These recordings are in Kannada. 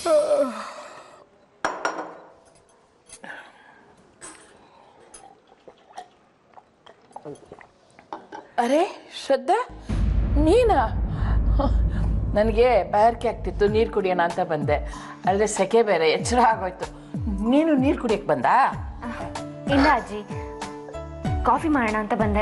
ಅರೆ ಶ್ರದ್ಧಾ ನೀನಾ ನನಗೆ ಬಾಯಾರಿಕೆ ಆಗ್ತಿತ್ತು ನೀರು ಕುಡಿಯೋಣ ಅಂತ ಬಂದೆ ಅಲ್ಲದೆ ಸೆಕೆ ಬೇರೆ ಎಚ್ಚರ ಆಗೋಯ್ತು ನೀನು ನೀರು ಕುಡಿಯಕ್ಕೆ ಬಂದಾ ಇಲ್ಲ ಅಜ್ಜಿ ಕಾಫಿ ಮಾಡೋಣ ಅಂತ ಬಂದೆ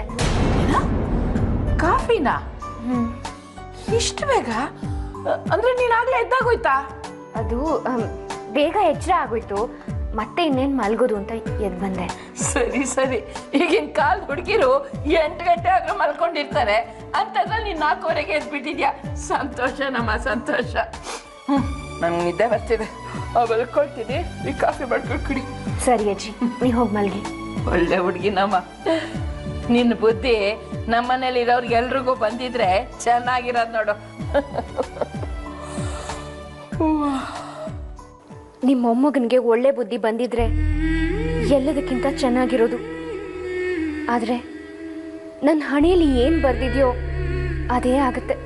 ಕಾಫಿನಾ ಇಷ್ಟು ಬೇಗ ಅಂದ್ರೆ ನೀನಾಗಲೇ ಎದ್ದಾಗೋಯ್ತಾ ಅದು ಅಮ್, ಬೇಗ ಎಚ್ಚರ ಆಗೋಯ್ತು ಮತ್ತೆ ಇನ್ನೇನು ಮಲ್ಗೋದು ಅಂತ ಎದ್ದು ಬಂದೆ ಸರಿ ಸರಿ ಈಗಿನ ಕಾಲ್ ಹುಡುಗಿರು ಎಂಟು ಗಂಟೆ ಆದ್ರೂ ಮಲ್ಕೊಂಡಿರ್ತಾರೆ ಅಂತದ್ರಲ್ಲಿ ನೀನು ನಾಲ್ಕುವರೆಗೆ ಎದ್ಬಿಟ್ಟಿದ್ಯಾ ಸಂತೋಷ ನಮ್ಮ ಸಂತೋಷ ನಂಗೆ ನಿದ್ದೆ ಬರ್ತಿದೆ ಮಲ್ಕೊಳ್ತೀನಿ ಈ ಕಾಫಿ ಮಾಡ್ಕೊಂಡು ಕುಡಿ ಸರಿ ಅಜ್ಜಿ ನೀ ಹೋಗಿ ಮಲ್ಗಿ ಒಳ್ಳೆ ಹುಡುಗಿ ನಮ್ಮ ನಿನ್ನ ಬುದ್ಧಿ ನಮ್ಮನೇಲಿ ಇರೋರ್ಗೆ ಎಲ್ರಿಗೂ ಬಂದಿದ್ರೆ ಚೆನ್ನಾಗಿರೋದು ನೋಡು ನಿಮ್ಮ ಮೊಮ್ಮಗನಿಗೆ ಒಳ್ಳೆ ಬುದ್ಧಿ ಬಂದಿದ್ರೆ ಎಲ್ಲದಕ್ಕಿಂತ ಚೆನ್ನಾಗಿರೋದು ಆದರೆ ನನ್ನ ಹಣೆಯಲ್ಲಿ ಏನು ಬರ್ದಿದೆಯೋ ಅದೇ ಆಗುತ್ತೆ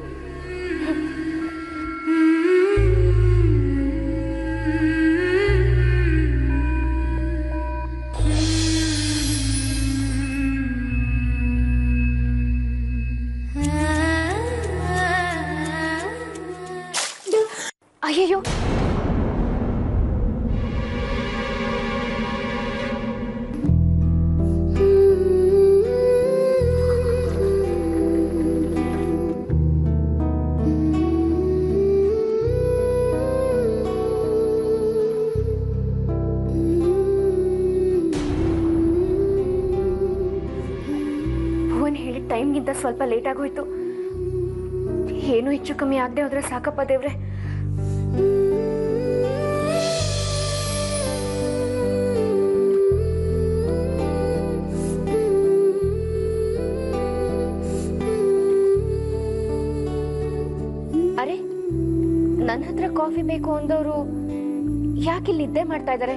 ಅಯ್ಯಯ್ಯೋ ಭುವನ್ ಹೇಳಿದ ಟೈಮ್ಗಿಂತ ಸ್ವಲ್ಪ ಲೇಟ್ ಆಗೋಯ್ತು ಏನೂ ಹೆಚ್ಚು ಕಮ್ಮಿ ಆಗದೆ ಹೋದ್ರೆ ಸಾಕಪ್ಪ ದೇವ್ರೆ ಅರೆ ನನ್ನ ಹತ್ರ ಕಾಫಿ ಬೇಕು ಅಂದವರು ಯಾಕೆ ಇಲ್ಲಿ ನಿದ್ದೆ ಮಾಡ್ತಾ ಇದ್ದಾರೆ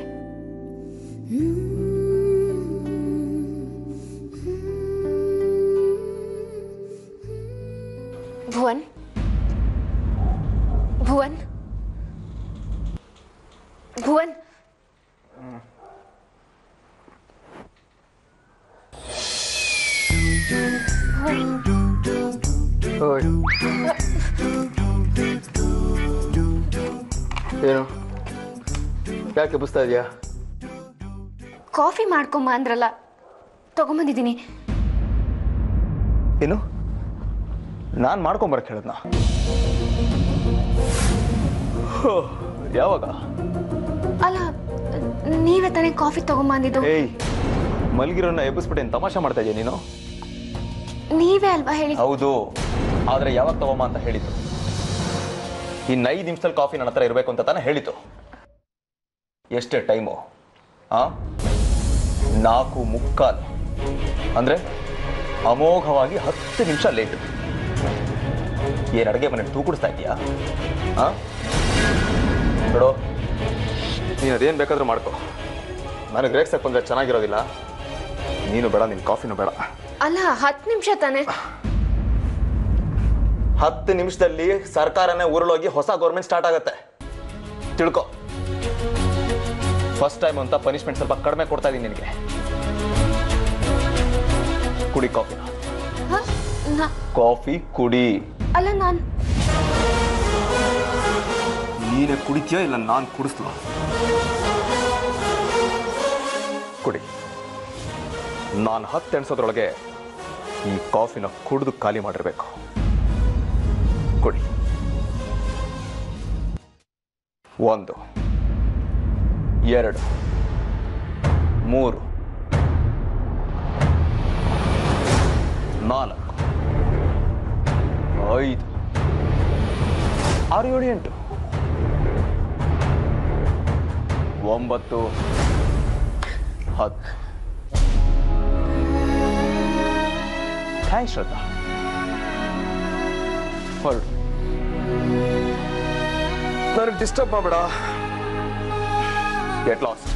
ಭುವನ್ ಭುವನ್ ಭುವನ್ ಭುವನ್ ಓಯ್ ಏನು ಯಾಕೆ ಬುಸ್ತಾ ಇದೆಯಾ ಕಾಫಿ ಮಾಡ್ಕೊಂಬ ಅಂದ್ರಲ್ಲ ತಗೊಂಬಂದಿದ್ದೀನಿ ಏನು ನಾನು ಮಾಡ್ಕೊಂಬರಕ್ಕೆ ಹೇಳಿದ್ನ ಹೋ, ಯಾವಾಗ ಅಲ್ಲ ನೀವೇ ತಾನೇ ಕಾಫಿ ತಗೊಂಬಂದಿದ್ದು ಏಯ್ ಮಲಗಿರೋನ್ನ ಎಬ್ಬಿಸ್ಬಿಟ್ಟು ಏನು ತಮಾಷೆ ಮಾಡ್ತಾ ಇದೆಯಾ ನೀನು ನೀವೇ ಅಲ್ವಾ ಹೇಳಿ ಹೌದು ಆದರೆ ಯಾವಾಗ ತಗೊಂಬ ಅಂತ ಹೇಳಿದ್ದು ಇನ್ನು ಐದು ನಿಮಿಷದಲ್ಲಿ ಕಾಫಿ ನನ್ನ ಹತ್ರ ಇರಬೇಕು ಅಂತ ತಾನೇ ಹೇಳಿತು ಎಷ್ಟೇ ಟೈಮು ಆ ನಾಲ್ಕು ಮುಕ್ಕಾಲು ಅಂದರೆ ಅಮೋಘವಾಗಿ ಹತ್ತು ನಿಮಿಷ ಲೇಟು ಏನು ಅಡುಗೆ ಮನೆ ತೂಕುಡಿಸ್ತಾ ಇದೀಯಾ ಆ ನೋಡು ನೀನು ಅದೇನು ಬೇಕಾದರೂ ಮಾಡ್ಕೊ ನನಗೆ ರೇಗ್ಸಕ್ಕೆ ಬಂದರೆ ಚೆನ್ನಾಗಿರೋದಿಲ್ಲ ನೀನು ಬೇಡ ನಿನ್ನ ಕಾಫಿನೂ ಬೇಡ ಅಲ್ಲ ಹತ್ತು ನಿಮಿಷ ತಾನೇ ಹತ್ತು ನಿಮಿಷದಲ್ಲಿ ಸರ್ಕಾರನೇ ಉರುಳೋಗಿ ಹೊಸ ಗೌರ್ಮೆಂಟ್ ಸ್ಟಾರ್ಟ್ ಆಗತ್ತೆ ತಿಳ್ಕೊ ಫಸ್ಟ್ ಟೈಮ್ ಅಂತ ಪನಿಷ್ಮೆಂಟ್ ಸ್ವಲ್ಪ ಕಡಿಮೆ ಕೊಡ್ತಾ ಇದೀನಿ ನಿನಗೆ ಕುಡಿ ಕಾಫಿನ ಹ? ನಾ- ಕಾಫಿ ಕುಡಿ ಅಲ್ಲ ನಾನು ನೀನೇ ಕುಡಿತೀಯಾ ಇಲ್ಲ ನಾನು ಕುಡಿಸ್ಲ ಕುಡಿ ನಾನು ಹತ್ತು ಎಣ್ಸೋದ್ರೊಳಗೆ ಈ ಕಾಫಿನ ಕುಡಿದು ಖಾಲಿ ಮಾಡಿರ್ಬೇಕು ಕುಡಿ ಒಂದು ಎರಡು ಮೂರು ನಾಲ್ಕು ಐದು ಆರು ಏಳು ಎಂಟು ಒಂಬತ್ತು ಹತ್ತು ಥ್ಯಾಂಕ್ಸ್ ಶ್ರದ್ಧಾ ಹೊರಡು ನನಗೆ ಡಿಸ್ಟರ್ಬ್ ಮಾಡಬೇಡ ಗೆಟ್ ಲಾಸ್